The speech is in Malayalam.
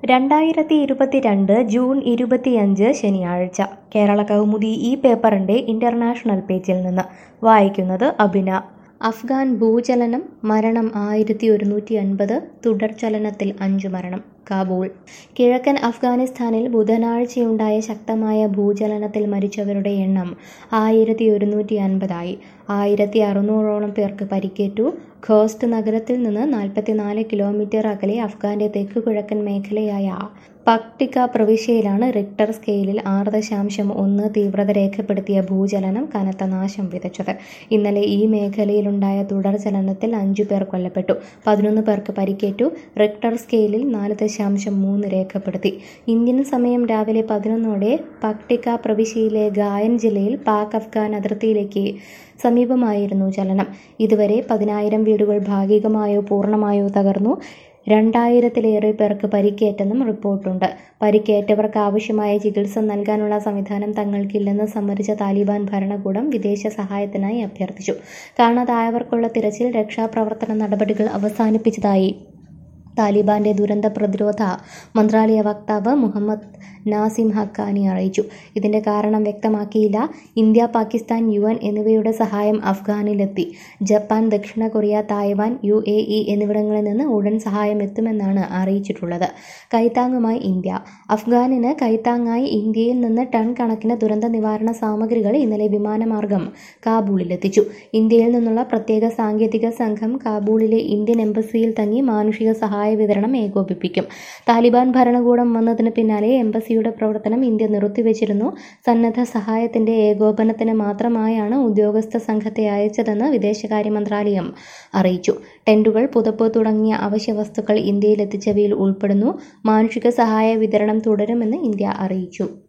രണ്ടായിരത്തി ഇരുപത്തിരണ്ട് ജൂൺ ഇരുപത്തിയഞ്ച് ശനിയാഴ്ച കേരള കൗമുദി ഈ പേപ്പറിൻ്റെ ഇൻ്റർനാഷണൽ പേജിൽ നിന്ന് വായിക്കുന്നത് അഭിന അഫ്ഗാൻ ഭൂചലനം മരണം ആയിരത്തി ഒരുന്നൂറ്റി അൻപത് തുടർചലനത്തിൽ അഞ്ച് മരണം കാബൂൾ കിഴക്കൻ അഫ്ഗാനിസ്ഥാനിൽ ബുധനാഴ്ചയുണ്ടായ ശക്തമായ ഭൂചലനത്തിൽ മരിച്ചവരുടെ എണ്ണം ആയിരത്തി ഒരുന്നൂറ്റി അൻപതായി ആയിരത്തി അറുന്നൂറോളം പേർക്ക് പരിക്കേറ്റു ഖോസ്റ്റ് നഗരത്തിൽ നിന്ന് നാൽപ്പത്തിനാല് കിലോമീറ്റർ അകലെ അഫ്ഗാന്റെ തെക്കു കിഴക്കൻ മേഖലയായ പക്ടിക പ്രവിശ്യയിലാണ് റിക്ടർ സ്കെയിലിൽ ആറ് ദശാംശം ഒന്ന് തീവ്രത രേഖപ്പെടുത്തിയ ഭൂചലനം കനത്ത നാശം വിതച്ചത് ഇന്നലെ ഈ മേഖലയിലുണ്ടായ തുടർചലനത്തിൽ അഞ്ചു പേർ കൊല്ലപ്പെട്ടു പതിനൊന്ന് പേർക്ക് പരിക്കേറ്റു റിക്ടർ സ്കെയിലിൽ നാല് ദശാംശം മൂന്ന് രേഖപ്പെടുത്തി ഇന്ത്യൻ സമയം രാവിലെ പതിനൊന്നോടെ പക്ടിക പ്രവിശ്യയിലെ ഗായൻ ജില്ലയിൽ പാക് അഫ്ഗാൻ അതിർത്തിയിലേക്ക് സമീപമായിരുന്നു ചലനം ഇതുവരെ പതിനായിരം വീടുകൾ ഭാഗികമായോ പൂർണ്ണമായോ തകർന്നു രണ്ടായിരത്തിലേറെ പേർക്ക് പരിക്കേറ്റെന്നും റിപ്പോർട്ടുണ്ട് പരിക്കേറ്റവർക്ക് ആവശ്യമായ ചികിത്സ നൽകാനുള്ള സംവിധാനം തങ്ങൾക്കില്ലെന്ന് സമ്മതിച്ച താലിബാൻ ഭരണകൂടം വിദേശ സഹായത്തിനായി അഭ്യർത്ഥിച്ചു കാണാതായവർക്കുള്ള തിരച്ചിൽ രക്ഷാപ്രവർത്തന നടപടികൾ അവസാനിപ്പിച്ചതായി താലിബാന്റെ ദുരന്ത പ്രതിരോധ മന്ത്രാലയ വക്താവ് മുഹമ്മദ് നാസിം ഹക്കാനി അറിയിച്ചു ഇതിന്റെ കാരണം വ്യക്തമാക്കിയില്ല ഇന്ത്യ പാകിസ്ഥാൻ യു എൻ എന്നിവയുടെ സഹായം അഫ്ഗാനിലെത്തി ജപ്പാൻ ദക്ഷിണ Korea Taiwan U A E എന്നിവിടങ്ങളിൽ നിന്ന് ഉടൻ സഹായം എത്തുമെന്നാണ് അറിയിച്ചിട്ടുള്ളത് കൈത്താങ്ങുമായി ഇന്ത്യ അഫ്ഗാനിന് കൈത്താങ്ങായി ഇന്ത്യയിൽ നിന്ന് ടൺ കണക്കിന് ദുരന്ത നിവാരണ സാമഗ്രികൾ ഇന്നലെ വിമാനമാർഗം കാബൂളിലെത്തിച്ചു ഇന്ത്യയിൽ നിന്നുള്ള പ്രത്യേക സാങ്കേതിക സംഘം കാബൂളിലെ ഇന്ത്യൻ എംബസിയിൽ തങ്ങി മാനുഷിക സഹായ വിതരണം ഏകോപിപ്പിക്കും താലിബാൻ ഭരണകൂടം വന്നതിന് പിന്നാലെ എംബസിയുടെ പ്രവർത്തനം ഇന്ത്യ നിർത്തിവെച്ചിരുന്നു സന്നദ്ധ സഹായത്തിന്റെ ഏകോപനത്തിന് മാത്രമായാണ് ഉദ്യോഗസ്ഥ സംഘത്തെ അയച്ചതെന്ന് വിദേശകാര്യ മന്ത്രാലയം അറിയിച്ചു ടെന്റുകൾ പുതപ്പ് തുടങ്ങിയ അവശ്യ വസ്തുക്കൾ ഇന്ത്യയിൽ എത്തിച്ചവയിൽ ഉൾപ്പെടുന്നു മാനുഷിക സഹായ വിതരണം തുടരുമെന്ന് ഇന്ത്യ അറിയിച്ചു